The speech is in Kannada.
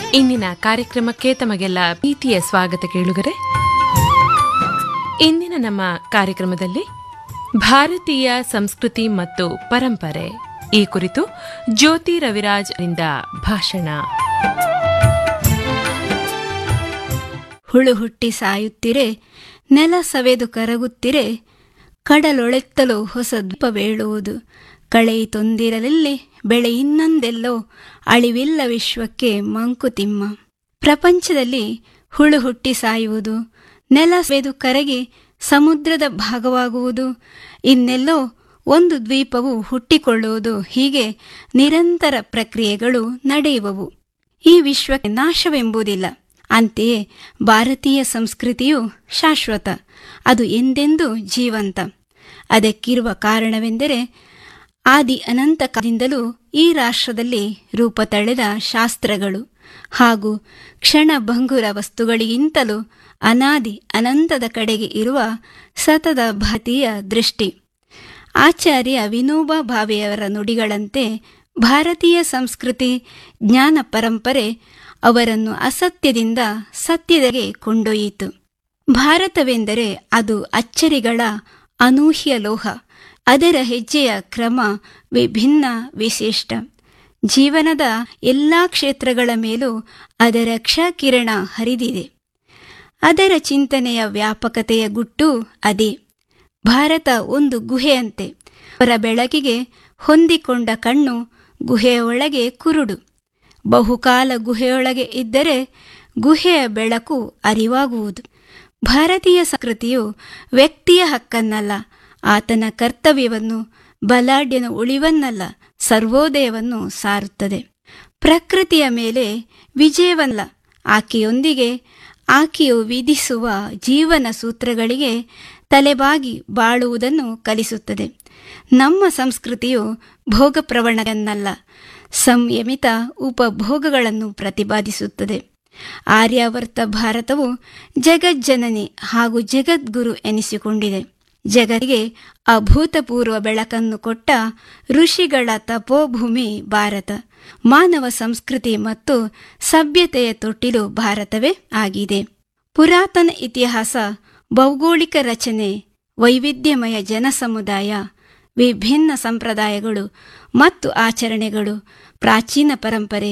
ಇಂದಿನ ಕಾರ್ಯಕ್ರಮಕ್ಕೆ ತಮಗೆಲ್ಲ ಪ್ರೀತಿಯ ಸ್ವಾಗತ ಕೇಳುಗರೆ ಇಂದಿನ ನಮ್ಮ ಕಾರ್ಯಕ್ರಮದಲ್ಲಿ ಭಾರತೀಯ ಸಂಸ್ಕೃತಿ ಮತ್ತು ಪರಂಪರೆ ಈ ಕುರಿತು ಜ್ಯೋತಿ ರವಿರಾಜ್ ಇಂದ ಭಾಷಣ ಹುಳು ಹುಟ್ಟಿ ಸಾಯುತ್ತಿರೆ ನೆಲ ಸವೆದು ಕರಗುತ್ತಿರೆ ಕಡಲೊಳೆತ್ತಲು ಹೊಸ ದ್ವೀಪವೇಳುವುದು ಕಳೆಯಿತೊಂದಿರಲಿಲ್ಲಿ ಬೆಳೆ ಇನ್ನೊಂದೆಲ್ಲೋ ಅಳಿವಿಲ್ಲ ವಿಶ್ವಕ್ಕೆ ಮಂಕುತಿಮ್ಮ ಪ್ರಪಂಚದಲ್ಲಿ ಹುಳು ಹುಟ್ಟಿ ಸಾಯುವುದು ನೆಲ ಸವೆದು ಕರಗಿ ಸಮುದ್ರದ ಭಾಗವಾಗುವುದು ಇನ್ನೆಲ್ಲೋ ಒಂದು ದ್ವೀಪವು ಹುಟ್ಟಿಕೊಳ್ಳುವುದು ಹೀಗೆ ನಿರಂತರ ಪ್ರಕ್ರಿಯೆಗಳು ನಡೆಯುವವು ಈ ವಿಶ್ವಕ್ಕೆ ನಾಶವೆಂಬುದಿಲ್ಲ ಅಂತೆಯೇ ಭಾರತೀಯ ಸಂಸ್ಕೃತಿಯು ಶಾಶ್ವತ ಅದು ಎಂದೆಂದೂ ಜೀವಂತ ಅದಕ್ಕಿರುವ ಕಾರಣವೆಂದರೆ ಆದಿ ಅನಂತ ಕಾಲದಿಂದಲೂ ಈ ರಾಷ್ಟ್ರದಲ್ಲಿ ರೂಪ ತಳೆದ ಶಾಸ್ತ್ರಗಳು ಹಾಗೂ ಕ್ಷಣಭಂಗುರ ವಸ್ತುಗಳಿಗಿಂತಲೂ ಅನಾದಿ ಅನಂತದ ಕಡೆಗೆ ಇರುವ ಸತತ ಭಾರತೀಯ ದೃಷ್ಟಿ ಆಚಾರ್ಯ ವಿನೋಬಾ ಭಾವೆಯವರ ನುಡಿಗಳಂತೆ ಭಾರತೀಯ ಸಂಸ್ಕೃತಿ ಜ್ಞಾನ ಪರಂಪರೆ ಅವರನ್ನು ಅಸತ್ಯದಿಂದ ಸತ್ಯದೆಗೆ ಕೊಂಡೊಯ್ಯಿತು ಭಾರತವೆಂದರೆ ಅದು ಅಚ್ಚರಿಗಳ ಅನೂಹ್ಯ ಲೋಹ ಅದರ ಹೆಜ್ಜೆಯ ಕ್ರಮ ವಿಭಿನ್ನ ವಿಶಿಷ್ಟ ಜೀವನದ ಎಲ್ಲಾ ಕ್ಷೇತ್ರಗಳ ಮೇಲೂ ಅದರ ಕ್ಷಕಿರಣ ಹರಿದಿದೆ ಅದರ ಚಿಂತನೆಯ ವ್ಯಾಪಕತೆಯ ಗುಟ್ಟು ಅದೇ ಭಾರತ ಒಂದು ಗುಹೆಯಂತೆ ಅವರ ಬೆಳಕಿಗೆ ಹೊಂದಿಕೊಂಡ ಕಣ್ಣು ಗುಹೆಯ ಒಳಗೆ ಕುರುಡು ಬಹುಕಾಲ ಗುಹೆಯೊಳಗೆ ಇದ್ದರೆ ಗುಹೆಯ ಬೆಳಕು ಅರಿವಾಗುವುದು ಭಾರತೀಯ ಸಂಸ್ಕೃತಿಯು ವ್ಯಕ್ತಿಯ ಹಕ್ಕನ್ನಲ್ಲ ಆತನ ಕರ್ತವ್ಯವನ್ನು ಬಲಾಢ್ಯನ ಉಳಿವನ್ನಲ್ಲ ಸರ್ವೋದಯವನ್ನು ಸಾರುತ್ತದೆ ಪ್ರಕೃತಿಯ ಮೇಲೆ ವಿಜಯವಲ್ಲ ಆಕೆಯೊಂದಿಗೆ ಆಕೆಯು ವಿಧಿಸುವ ಜೀವನ ಸೂತ್ರಗಳಿಗೆ ತಲೆಬಾಗಿ ಬಾಳುವುದನ್ನು ಕಲಿಸುತ್ತದೆ ನಮ್ಮ ಸಂಸ್ಕೃತಿಯು ಭೋಗಪ್ರವಣವನ್ನಲ್ಲ ಸಂಯಮಿತ ಉಪಭೋಗಗಳನ್ನು ಪ್ರತಿಪಾದಿಸುತ್ತದೆ ಆರ್ಯಾವರ್ತ ಭಾರತವು ಜಗಜ್ಜನನಿ ಹಾಗೂ ಜಗದ್ಗುರು ಎನಿಸಿಕೊಂಡಿದೆ ಜಗತ್ತಿಗೆ ಅಭೂತಪೂರ್ವ ಬೆಳಕನ್ನು ಕೊಟ್ಟ ಋಷಿಗಳ ತಪೋಭೂಮಿ ಭಾರತ ಮಾನವ ಸಂಸ್ಕೃತಿ ಮತ್ತು ಸಭ್ಯತೆಯ ತೊಟ್ಟಿಲು ಭಾರತವೇ ಆಗಿದೆ ಪುರಾತನ ಇತಿಹಾಸ ಭೌಗೋಳಿಕ ರಚನೆ ವೈವಿಧ್ಯಮಯ ಜನಸಮುದಾಯ ವಿಭಿನ್ನ ಸಂಪ್ರದಾಯಗಳು ಮತ್ತು ಆಚರಣೆಗಳು ಪ್ರಾಚೀನ ಪರಂಪರೆ